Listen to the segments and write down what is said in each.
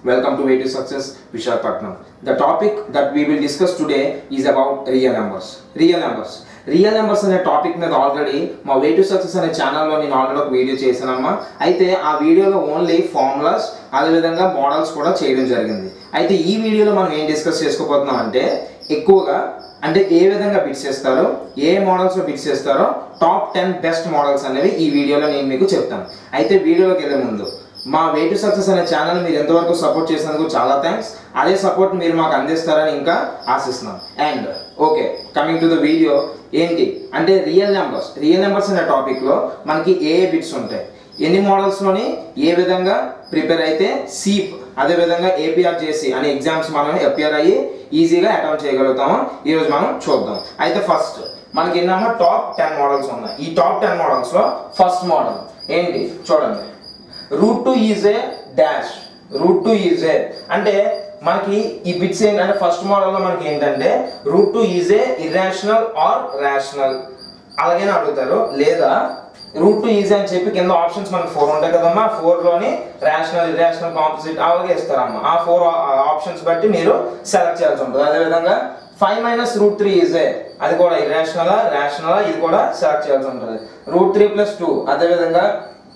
Welcome to Way to Success, Vishakhapatnam. The topic that we will discuss today is about real numbers. Real numbers. Real numbers అనే topic మీద already మా way to success అనే ఛానల్లో నేను already ఒక video చేశానమ్మా అయితే ఆ వీడియోలో ఓన్లీ ఫార్ములాస్ అదేవిధంగా మోడల్స్ కూడా చేయడం జరిగింది అయితే ఈ వీడియోలో మనం ఏం డిస్కస్ చేసుకోబోతున్నాం అంటే ఎక్కువగా అంటే ఏ విధంగా బిట్స్ చేస్తారో ఏ మోడల్స్లో బిట్స్ చేస్తారో టాప్ టెన్ బెస్ట్ మోడల్స్ అనేవి ఈ వీడియోలో నేను మీకు చెప్తాను అయితే వీడియోలోకి వెళ్ళే ముందు మా వే టు సక్సెస్ అనే ఛానల్ మీరు ఎంతవరకు సపోర్ట్ చేసినందుకు చాలా థ్యాంక్స్ అదే సపోర్ట్ మీరు మాకు అందిస్తారని ఇంకా ఆశిస్తున్నాం and okay coming to the video ఏంటి అంటే రియల్ నెంబర్స్ రియల్ నెంబర్స్ అనే టాపిక్లో మనకి ఏ ఏ బిట్స్ ఉంటాయి ఎన్ని మోడల్స్లోని ఏ విధంగా ప్రిపేర్ అయితే సీప్ అదేవిధంగా ఏపీఆర్ చేసి అనే ఎగ్జామ్స్ మనం అపియర్ అయ్యి ఈజీగా అటెంప్ట్ చేయగలుగుతాము ఈరోజు మనం చూద్దాం అయితే ఫస్ట్ మనకి ఏంటమ్మా టాప్ టెన్ మోడల్స్ ఉన్నాయి ఈ టాప్ టెన్ మోడల్స్లో ఫస్ట్ మోడల్ ఏంటి చూడండి root two is a dash root two is a అంటే మనకి ఈ బిట్స్ ఏంటంటే ఫస్ట్ మోడల్లో మనకి ఏంటంటే root two is a irrational or rational అలాగే అడుగుతారు లేదా రూట్ టు ఈజీ అని చెప్పి కింద ఆప్షన్స్ మనకి ఫోర్ ఉంటాయి కదమ్మా ఫోర్ లోని రేషనల్ ఇర్రాషనల్ కాంపోజిట్ అలాగే ఇస్తారమ్మా ఆ ఫోర్ ఆప్షన్స్ బట్టి మీరు సెలెక్ట్ చేయాల్సి ఉంటుంది అదేవిధంగా ఫైవ్ మైనస్ రూట్ త్రీ ఈజే అది కూడా ఇర్రాషనలా రేషనలా ఇది కూడా సెలెక్ట్ చేయాల్సి ఉంటుంది రూట్ త్రీ ప్లస్ టూ అదేవిధంగా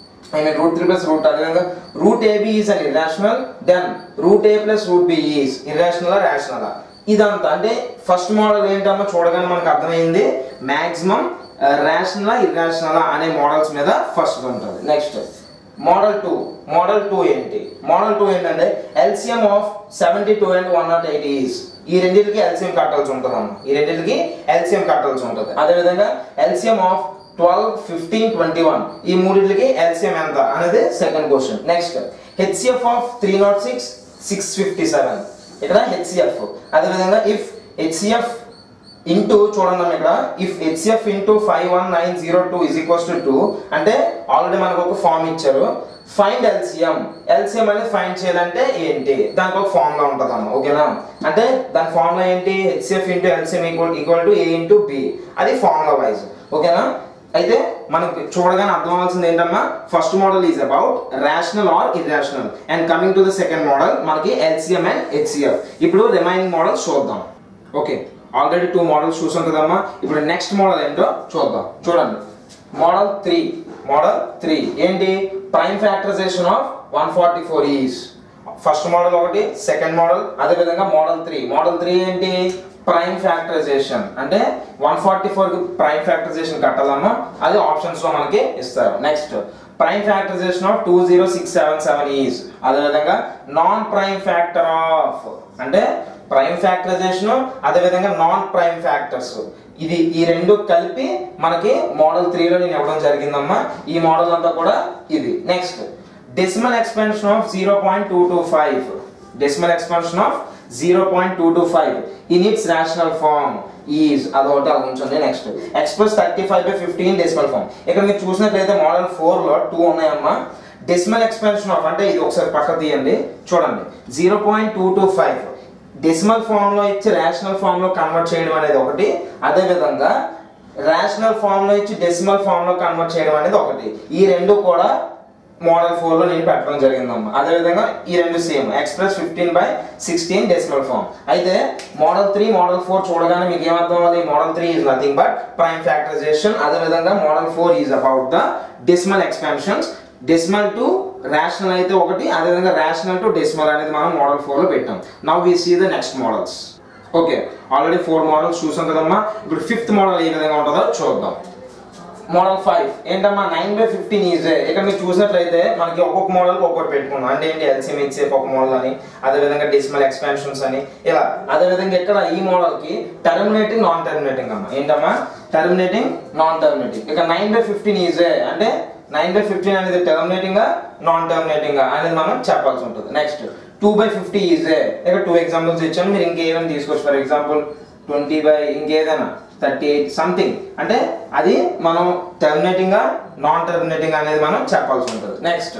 I mean root 3 plus root అదేవిధంగా root A B is an irrational then root A plus root B is irrational rational ఇదంతా అంటే ఫస్ట్ మోడల్ ఏంటమ్మా చూడగానే మనకు అర్థమైంది మాక్సిమం రేషనలా ఇర్రాషనలా అనే మోడల్స్ మీద ఫస్ట్ ఉంటుంది next model two model two ఏంటి మోడల్ టూ ఏంటంటే LCM of seventy two and one not eight is ఈ రెండింటికి ఎల్సిఎం కట్టాల్సి ఉంటుంది అమ్మ ఈ రెండింటికి ఎల్సిఎం కట్టాల్సి ఉంటుంది అదేవిధంగా LCM of twelve fifteen twenty one ఈ మూడింటికి ఎల్సిఎం ఎంత అనేది second question next HCF of three not six six fifty seven ఇక్కడ హెచ్సిఎఫ్ అదేవిధంగా ఇఫ్ హెచ్సిఎఫ్ ఇంటూ చూడండి అమ్మ ఇక్కడ if HCF into five one nine zero two is equals to two అంటే ఆల్రెడీ మనకు ఒక ఫామ్ ఇచ్చారు ఫైండ్ ఎల్సిఎం ఎల్సిఎం అనేది ఫైండ్ చేయాలంటే ఏంటి దానికి ఒక ఫార్ములా ఉంటుంది అమ్మ ఓకేనా అంటే దాని ఫార్ములా ఏంటి HCF into LCM equal equal to A into B అది ఫార్ములా వైజ్ ఓకేనా అయితే మనకి చూడగానే అర్థం అవ్వాల్సింది ఏంటమ్మా first model is about rational or irrational and coming to the second model మనకి ఎల్సిఎం అండ్ హెచ్సిఎఫ్ ఇప్పుడు రిమైనింగ్ మోడల్స్ చూద్దాం ఓకే ఆల్రెడీ టూ మోడల్స్ చూసాం కదమ్మా ఇప్పుడు నెక్స్ట్ మోడల్ ఏంటో చూద్దాం చూడండి మోడల్ త్రీ మోడల్ త్రీ ఏంటి prime factorisation of one forty four is first model ఒకటి సెకండ్ మోడల్ అదేవిధంగా మోడల్ త్రీ మోడల్ త్రీ ఏంటి ప్రైమ్ ఫ్యాక్టరైజేషన్ అంటే one forty four prime factorisation కట్టాలమ్మా అది ఆప్షన్స్ లో మనకి ఇస్తారు next prime factorisation of two zero six seven seven is అదేవిధంగా నాన్ ప్రైమ్ ఫ్యాక్టర్ ఆఫ్ అంటే ప్రైమ్ ఫ్యాక్టరైజేషన్ అదేవిధంగా నాన్ ప్రైమ్ ఫ్యాక్టర్స్ ఇది ఈ రెండు కలిపి మనకి మోడల్ త్రీలో నేను ఇవ్వడం జరిగిందమ్మా ఈ మోడల్ అంతా కూడా ఇది next decimal expansion of zero point two two five decimal expansion of zero point two two five in its rational form is అదొకటి అలా ఉంచండి next express thirty five by fifteen decimal form ఇక్కడ మీరు చూసినట్లయితే model ఫోర్లో two ఉన్నాయమ్మా decimal expansion of అంటే ఇది ఒకసారి పక్క తీయండి చూడండి zero point two two five decimal form లో ఇచ్చి రేషనల్ ఫామ్ లో కన్వర్ట్ చేయడం అనేది ఒకటి అదే విధంగా రేషనల్ ఫామ్ లో ఇచ్చి డెసిమల్ ఫామ్ లో కన్వర్ట్ చేయడం అనేది ఒకటి ఈ రెండు కూడా మోడల్ ఫోర్ లో నేను పెట్టడం జరిగిందమ్మా అదే విధంగా ఈ రెండు same express fifteen by sixteen decimal form అయితే మోడల్ త్రీ మోడల్ ఫోర్ చూడగానే మీకు ఏమర్థం అవ్వాలి model three is nothing but prime factorisation అదే విధంగా model four is about the decimal expansions decimal to rational అయితే ఒకటి అదేవిధంగా రేషనల్ టు డెసిమల్ అనేది మనం మోడల్ ఫోర్లో పెట్టాం now we see the next models okay already four models చూసాం కదమ్మా ఇప్పుడు ఫిఫ్త్ మోడల్ ఏ విధంగా ఉంటుందో చూద్దాం మోడల్ ఫైవ్ ఏంటమ్మా నైన్ బై ఫిఫ్టీన్ ఈజే ఇక్కడ మీరు చూసినట్లయితే మనకి ఒక్కొక్క మోడల్ ఒక్కొక్కటి పెట్టుకున్నాం అంటే ఏంటి ఎల్సిఎం హెచ్సిఎఫ్ ఒక మోడల్ అని అదేవిధంగా డెసిమల్ ఎక్స్పాన్షన్స్ అని ఇలా అదేవిధంగా ఇక్కడ ఈ మోడల్ కి టర్మినేటింగ్ నాన్ టర్మినేటింగ్ అమ్మా ఏంటమ్మా టర్మినేటింగ్ నాన్ టర్మినేటింగ్ ఇక నైన్ బై ఫిఫ్టీన్ ఈజే అంటే నైన్ బై ఫిఫ్టీన్ అనేది టర్మినేటింగ్ నాన్ టర్మినేటింగ్ అనేది మనం చెప్పాల్సి ఉంటుంది నెక్స్ట్ టూ బై ఫిఫ్టీ ఈజే ఇక్కడ టూ ఎగ్జాంపుల్స్ ఇచ్చాను మీరు ఇంకేమైనా తీసుకోవచ్చు ఫర్ ఎగ్జాంపుల్ ట్వంటీ బై ఇంకేదైనా థర్టీ ఎయిట్ సంథింగ్ అంటే అది మనం టర్మినేటింగ్ నాన్ టర్మినేటింగ్ అనేది మనం చెప్పాల్సి ఉంటుంది next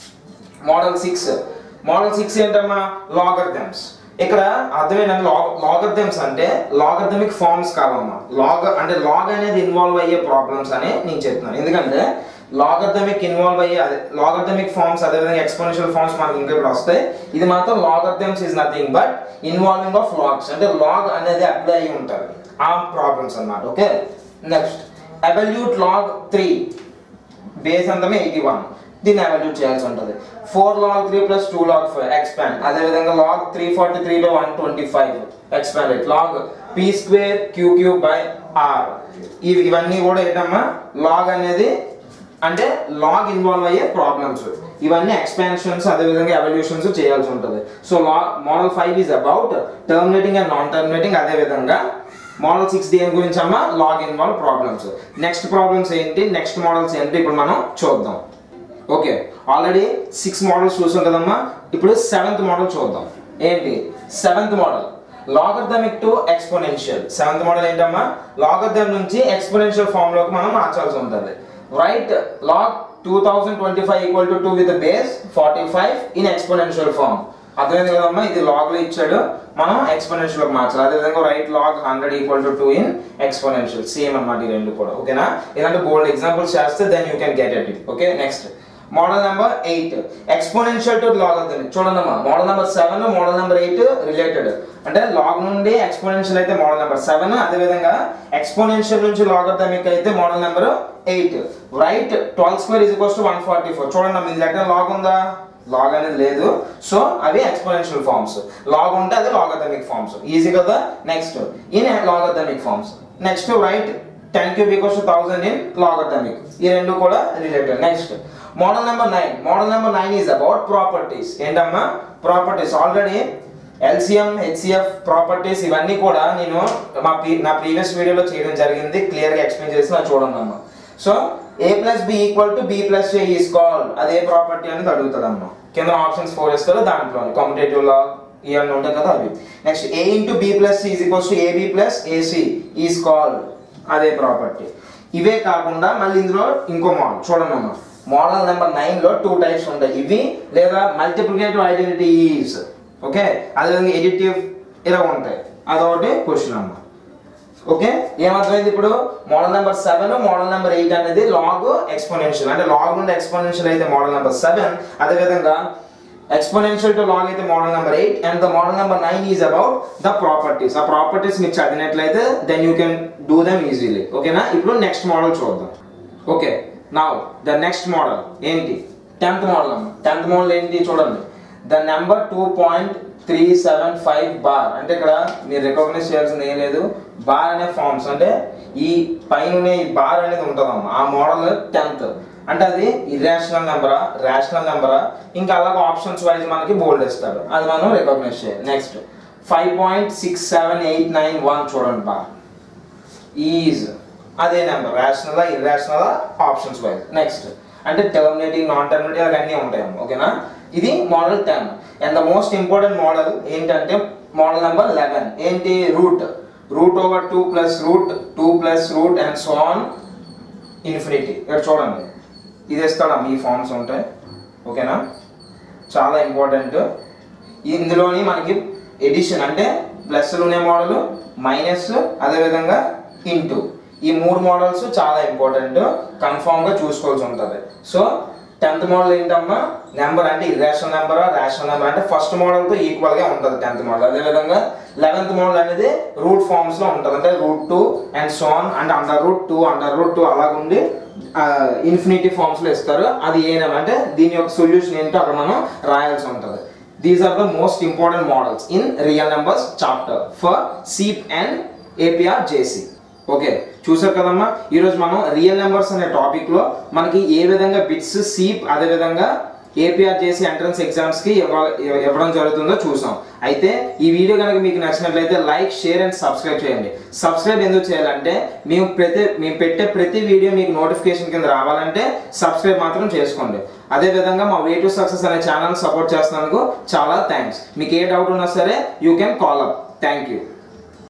model six model six ఏంటమ్మా లాగర్థమ్స్ ఇక్కడ అర్థమైందండి లాగ్ లాగర్థమ్స్ అంటే లాగర్థమిక్ ఫార్మ్స్ కావమ్మా లాగ్ అంటే లాగ్ అనేది ఇన్వాల్వ్ అయ్యే ప్రాబ్లమ్స్ అని నేను చెప్తున్నాను ఎందుకంటే లాగర్థమిక్ ఇన్వాల్వ్ అయ్యి అదే లాగర్థమిక్ ఫార్మ్స్ అదేవిధంగా ఎక్స్పోనెన్షియల్ ఫార్మ్స్ మనకి ఇంకా ఇప్పుడు వస్తాయి ఇది మాత్రం logarithms is nothing but involving of logs అంటే లాగ్ అనేది అప్లై అయ్యి ఉంటుంది ఆ ప్రాబ్లమ్స్ అన్నమాట okay next evaluate log three base అంతమే ఎయిటీ వన్ దీన్ని అవల్యూట్ చేయాల్సి ఉంటుంది four log three plus two log five expand అదేవిధంగా log three forty three by one twenty five expanded log P square Q Q by R ఇవి ఇవన్నీ కూడా ఏంటమ్మా log అనేది అంటే లాగ్ ఇన్వాల్వ్ అయ్యే ప్రాబ్లమ్స్ ఇవన్నీ ఎక్స్పాన్షన్స్ అదేవిధంగా ఎవల్యూషన్స్ చేయాల్సి ఉంటుంది సో లా model five is about terminating and non terminating అదేవిధంగా మోడల్ సిక్స్ దేని గురించి అమ్మా log involve problems next problems ఏంటి నెక్స్ట్ మోడల్స్ ఏంటి ఇప్పుడు మనం చూద్దాం ఓకే ఆల్రెడీ సిక్స్ మోడల్స్ చూసాం కదమ్మా ఇప్పుడు సెవెంత్ మోడల్ చూద్దాం ఏంటి seventh model logarithmic to exponential seventh model ఏంటమ్మా లాగర్థమ్ నుంచి ఎక్స్పోనెన్షియల్ ఫామ్ లోకి మనం మార్చాల్సి ఉంటుంది write log two thousand twenty five equal to two with base forty five in exponential form అర్థమైంది కదమ్మా ఇది లాగ్ లో ఇచ్చాడు మనం ఎక్స్పోనెన్షియల్ లోకి మార్చాలి అదేవిధంగా write log hundred equal to two in exponential same అన్నమాట ఈ రెండు కూడా ఓకేనా ఇలాంటి బోల్డ్ ఎగ్జాంపుల్స్ చేస్తే then you can get it okay next model number eight exponential to log అవుతుంది చూడండి అమ్మా model number seven model number eight related అంటే లాగ్ నుండి ఎక్స్పోనెన్షియల్ అయితే మోడల్ నెంబర్ సెవెన్ అదేవిధంగా ఎక్స్పోనెన్షియల్ నుంచి లాగర్థమిక్ అయితే model number eight write twelve square is equals to one forty four చూడండి అమ్మా ఇది దగ్గర లాగ్ ఉందా లాగ్ అనేది లేదు సో అవి ఎక్స్పోనెన్షియల్ ఫార్మ్స్ లాగ్ ఉంటే అది లాగర్థమిక్ ఫార్మ్స్ ఈజీ కదా next in logarithmic forms next write ten cube equals to thousand in logarithmic ఈ రెండు కూడా related next model number nine model number nine is about properties ఏంటమ్మా properties already LCM HCF properties ఇవన్నీ కూడా నేను మా pre- నా ప్రీవియస్ వీడియోలో చేయడం జరిగింది క్లియర్గా ఎక్స్ప్లెయిన్ చేసి నా చూడండి అమ్మా so A plus B equal to B plus A is call అదే ప్రాపర్టీ అనేది అడుగుతుంది అమ్మా కింద ఆప్షన్స్ ఫోర్ ఇస్తారు దాంట్లో కాంపిటేటివ్ లా ఇవన్నీ ఉంటాయి కదా అవి next A into B plus is equals to A B plus A C is call అదే ప్రాపర్టీ ఇవే కాకుండా మళ్ళీ ఇందులో ఇంకో మోడల్ చూడండి అమ్మా మోడల్ నెంబర్ నైన్ లో టూ టైప్స్ ఉంటాయి ఇవి లేదా మల్టిప్లికేటివ్ ఐడెంటిటీ ఈజ్ ఓకే అదేవిధంగా ఎడిటివ్ ఇలా ఉంటాయి అదొకటి క్వశ్చన్ అమ్మా ఓకే ఏమర్థమైంది ఇప్పుడు model number seven model number eight అనేది లాగ్ ఎక్స్పోనెన్షియల్ అంటే లాగ్ నుండి ఎక్స్పోనెన్షియల్ అయితే మోడల్ నెంబర్ సెవెన్ అదేవిధంగా ఎక్స్పోనెన్షియల్ టు లాగ్ అయితే model number eight and the model number nine is about the properties ఆ ప్రాపర్టీస్ మీరు చదివినట్లయితే then you can do them easily ఓకేనా ఇప్పుడు నెక్స్ట్ మోడల్ చూద్దాం okay now the next model ఏంటి tenth model అమ్మ tenth model ఏంటి చూడండి the number two point three seven five bar అంటే ఇక్కడ మీరు రికగ్నైజ్ చేయాల్సింది ఏం లేదు బార్ అనే ఫార్మ్స్ అంటే ఈ పైన ఈ బార్ అనేది ఉంటుందమ్మా ఆ మోడల్ టెన్త్ అంటే అది ఇర్రేషనల్ నెంబరా రేషనల్ నెంబరా ఇంకా అలాగే ఆప్షన్స్ వైజ్ మనకి బోల్డ్ ఇస్తాడు అది మనం రికగ్నైజ్ చేయాలి next five point six seven eight nine one చూడండి బార్ ఈజ్ అదే number rational irrational options wise next అంటే టర్మినేటింగ్ నాన్ టర్మినేటింగ్ అవన్నీ ఉంటాయి ఓకేనా ఇది model ten and the most important model ఏంటంటే మోడల్ నెంబర్ లెవెన్ ఏంటి root root over two plus root two plus root and so on infinity ఇక్కడ చూడండి ఇది ఇస్తాడా మీ ఫార్మ్స్ ఉంటాయి ఓకేనా చాలా ఇంపార్టెంట్ ఇందులోని మనకి ఎడిషన్ అంటే ప్లస్లు ఉన్న మోడల్ మైనస్ అదేవిధంగా ఇంటూ ఈ మూడు మోడల్స్ చాలా ఇంపార్టెంట్ కన్ఫామ్గా చూసుకోవాల్సి ఉంటుంది సో టెన్త్ మోడల్ ఏంటమ్మా నెంబర్ అంటే ఇర్రేషనల్ నెంబర్ రేషనల్ నెంబర్ అంటే ఫస్ట్ మోడల్తో ఈక్వల్గా ఉంటుంది టెన్త్ మోడల్ అదేవిధంగా లెవెన్త్ మోడల్ అనేది రూట్ ఫార్మ్స్లో ఉంటుంది అంటే root two and so on and under root two under root two అలాగుండి ఇన్ఫినిటీ ఫార్మ్స్లో ఇస్తారు అది ఏ నెంబర్ అంటే దీని యొక్క సొల్యూషన్ ఏంటో అక్కడ మనం రాయాల్సి ఉంటుంది these are the most important models in real numbers chapter for CEEP and APRJC okay చూసారు కదమ్మా ఈరోజు మనం రియల్ నెంబర్స్ అనే టాపిక్లో మనకి ఏ విధంగా బిట్స్ సీప్ అదేవిధంగా ఏపీఆర్ చేసి ఎంట్రన్స్ ఎగ్జామ్స్కి ఇవ్వడం జరుగుతుందో చూసాం అయితే ఈ వీడియో కనుక మీకు నచ్చినట్లయితే లైక్ షేర్ అండ్ సబ్స్క్రైబ్ చేయండి సబ్స్క్రైబ్ ఎందుకు చేయాలంటే మేము ప్రతి మేము పెట్టే ప్రతి వీడియో మీకు నోటిఫికేషన్ కింద రావాలంటే సబ్స్క్రైబ్ మాత్రం చేసుకోండి అదే విధంగా మా వే టు సక్సెస్ అనే ఛానల్ సపోర్ట్ చేస్తున్నందుకు చాలా థ్యాంక్స్ మీకు ఏ డౌట్ ఉన్నా సరే you can call up thank you